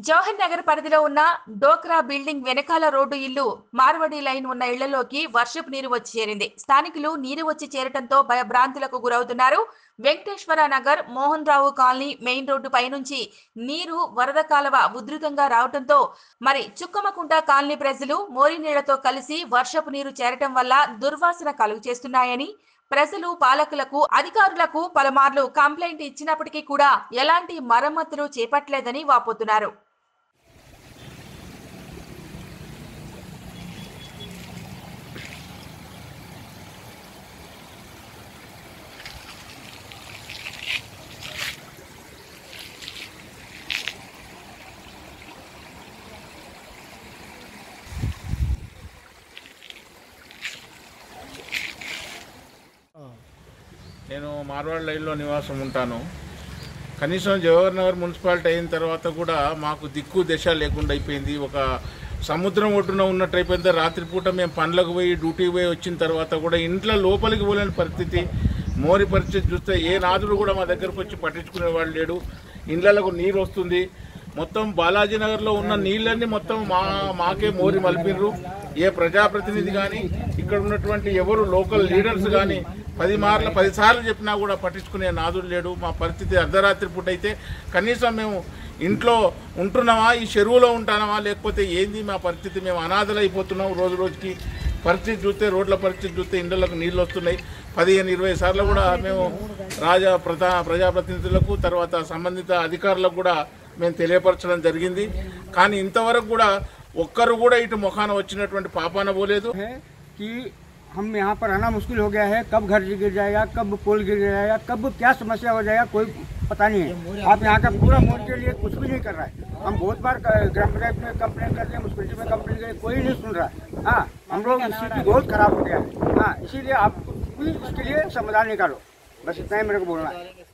జవహర్ నగర్ పరిధిలో ఉన్న డోక్రా బిల్డింగ్ వెనకాల రోడ్డు ఇల్లు మార్వడి లైన్ ఉన్న ఇళ్లలోకి వర్షపు నీరు వచ్చి చేరింది స్థానికులు నీరు వచ్చి చేరటంతో భయభ్రాంతులకు గురవుతున్నారు Venkateswara Nagar Mohan Rao colony main road పైనుంచి నీరు వరద కాలవ ఉధృతంగా రావడంతో మరి చుక్కమకుంట కాలనీ ప్రజలు మోరి నీళ్లతో కలిసి వర్షపు నీరు చేరటం వల్ల దుర్వాసన కలుగు చేస్తున్నాయని ప్రజలు పాలకులకు అధికారులకు పలుమార్లు కంప్లైంట్ ఇచ్చినప్పటికీ కూడా ఎలాంటి మరమ్మతులు చేపట్టలేదని వాపోతున్నారు నేను మార్వాడ్ లైన్లో నివాసం ఉంటాను కనీసం జవహర్ నగర్ మున్సిపాలిటీ అయిన తర్వాత కూడా మాకు దిక్కు దశ లేకుండా అయిపోయింది ఒక సముద్రం ఒడ్డున ఉన్నట్టు అయిపోయింది రాత్రిపూట మేము పనులకు పోయి డ్యూటీకి పోయి వచ్చిన తర్వాత కూడా ఇంట్లో లోపలికి పోలేని పరిస్థితి మోరి పరిస్థితి చూస్తే ఏ నాదుడు కూడా మా దగ్గరకు వచ్చి పట్టించుకునేవాడు లేడు ఇండ్లకు నీరు వస్తుంది మొత్తం బాలాజీ నగర్లో ఉన్న నీళ్ళన్నీ మొత్తం మా మాకే మోరి మలిపిర్రు ఏ ప్రజాప్రతినిధి కానీ ఇక్కడ ఉన్నటువంటి ఎవరు లోకల్ లీడర్స్ కానీ పది మార్ల పది సార్లు చెప్పినా కూడా పట్టించుకునే నాదుడు లేడు మా పరిస్థితి అర్ధరాత్రి పూట అయితే కనీసం మేము ఇంట్లో ఉంటున్నామా ఈ చెరువులో ఉంటానామా లేకపోతే ఏంది మా పరిస్థితి మేము అనాథలైపోతున్నాం రోజు రోజుకి పరిస్థితి చూస్తే రోడ్ల పరిస్థితి చూస్తే ఇండ్లకు నీళ్ళు వస్తున్నాయి పదిహేను ఇరవై సార్లు కూడా మేము రాజా ప్రజా ప్రజాప్రతినిధులకు తర్వాత సంబంధిత అధికారులకు కూడా మేము తెలియపరచడం జరిగింది కానీ ఇంతవరకు కూడా ఒక్కరు కూడా ఇటు ముఖాన వచ్చినటువంటి పాపాన పోలేదు है कि हम यहाँ पर आना मुश्किल हो गया है कब घर गिर जाएगा कब पोल गिर जाएगा कब क्या समस्या हो जाएगा कोई पता नहीं है आप यहाँ का पूरा मोड़ के लिए कुछ भी नहीं कर रहा है हम बहुत बार क- ग्राम पंचायत में कंप्लेन कर दिए म्यूनसिपलिटी में कंप्लेन कर कोई नहीं सुन रहा है हाँ हम लोग स्थिति बहुत खराब हो गया है हाँ इसीलिए आप भी इसके लिए समाधान निकालो बस इतना ही मेरे को बोलना है